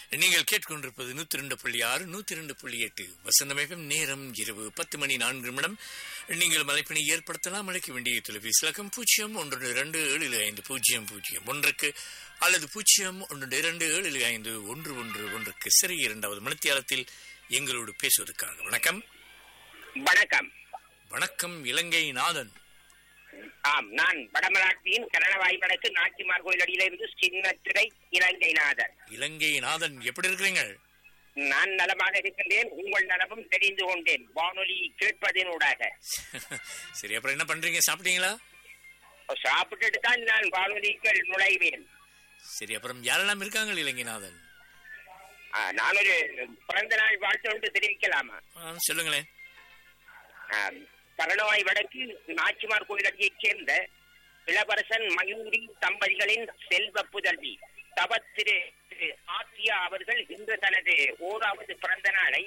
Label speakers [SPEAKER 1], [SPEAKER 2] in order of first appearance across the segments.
[SPEAKER 1] நீங்கள் கேட்டுக்கொண்டிருப்பது நூத்தி ரெண்டு புள்ளி ஆறு நூத்தி ரெண்டு புள்ளி எட்டு வசந்தமேகம் நேரம் இரவு பத்து மணி நான்கு நிமிடம் நீங்கள் மலைப்பணி ஏற்படுத்தலாம் அழைக்க வேண்டிய தொலைபேசி இலக்கம் பூஜ்ஜியம் ஒன்று இரண்டு ஏழு ஐந்து பூஜ்ஜியம் பூஜ்ஜியம் ஒன்றுக்கு அல்லது பூஜ்ஜியம் ஒன்று இரண்டு ஏழு ஐந்து ஒன்று ஒன்று ஒன்றுக்கு சரி இரண்டாவது மணித்தியாலத்தில் எங்களோடு பேசுவதற்காக வணக்கம்
[SPEAKER 2] வணக்கம்
[SPEAKER 1] வணக்கம் இலங்கை நாதன்
[SPEAKER 2] ஆம் நான் வடமராட்சியின் கரணவாய் வடக்கு நாச்சிமார் கோயில் அடியிலிருந்து சின்னத்திரை இலங்கைநாதர்
[SPEAKER 1] இலங்கை நாதன் எப்படி இருக்கிறீங்க
[SPEAKER 2] நான் நலமாக இருக்கின்றேன் உங்கள் நலமும் தெரிந்து கொண்டேன் வானொலி கேட்பதனூடாக
[SPEAKER 1] சரி அப்புறம் என்ன பண்றீங்க சாப்பிட்டீங்களா
[SPEAKER 2] சாப்பிட்டுட்டு தான் நான் வானொலிக்குள் நுழைவேன்
[SPEAKER 1] சரி அப்புறம் யாரெல்லாம் இருக்காங்க இலங்கைநாதன்
[SPEAKER 2] ஆ, நான் ஒரு பிறந்த நாள் வாழ்த்து ஒன்று தெரிவிக்கலாமா
[SPEAKER 1] ஆ, சொல்லுங்களேன்
[SPEAKER 2] ஆம், கரணவாய் வடக்கு நாச்சிமார் கோயில் அடியைச் சேர்ந்த இளவரசன் மயூரி தம்பதிகளின் செல்வ புதல்வி தவத்திரு திரு ஆசியா அவர்கள் இன்று தனது ஓராவது பிறந்த நாளை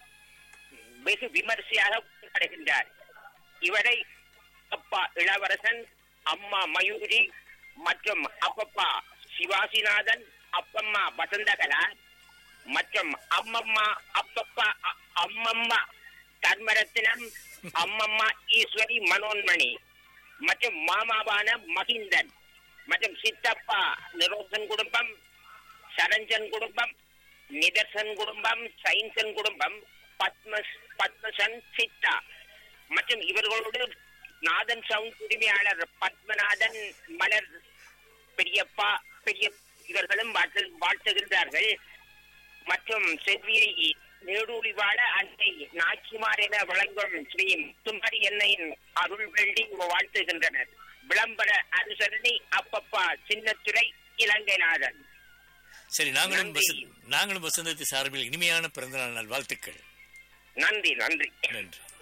[SPEAKER 2] வெகு விமர்சையாக கொண்டாடுகின்றார் இவரை அப்பா இளவரசன் அம்மா மயூரி மற்றும் அப்பப்பா சிவாசிநாதன் அப்பம்மா வசந்தகலா மற்றும் அம்மம்மா அப்பப்பா அ- அம்மம்மா தர்மரத்னம் அம்மம்மா ஈஸ்வரி மனோன்மணி மற்றும் மாமாவான மகிந்தன் மற்றும் சித்தப்பா நிரோசன் குடும்பம் சரஞ்சன் குடும்பம் நிதர்சன் குடும்பம் சயின்சன் குடும்பம் பத்மஸ் பத்மசன் சித்தா மற்றும் இவர்களோடு நாதன் சவுண்ட் உரிமையாளர் பத்மநாதன் மலர் பெரியப்பா பெரிய இவர்களும் வாழ்த்து வாழ்த்துகின்றார்கள் மற்றும் செவ்வியை நேடூழி வாழ அன்னை நாச்சிமார் என வழங்கும் ஸ்ரீ முத்துமாரி எண்ணெயின் அருள் வெள்ளி வாழ்த்துகின்றனர் விளம்பர அனுசரணை அப்பப்பா சின்னத்துறை இலங்கைநாதன்
[SPEAKER 1] சரி நாங்களும்
[SPEAKER 2] நன்றி.
[SPEAKER 1] வசந்த்- நாங்களும் வசந்தத்தை சார்பில் இனிமையான பிறந்தநாள் நாள் வாழ்த்துக்கள்
[SPEAKER 2] நன்றி நன்றி
[SPEAKER 1] நன்றி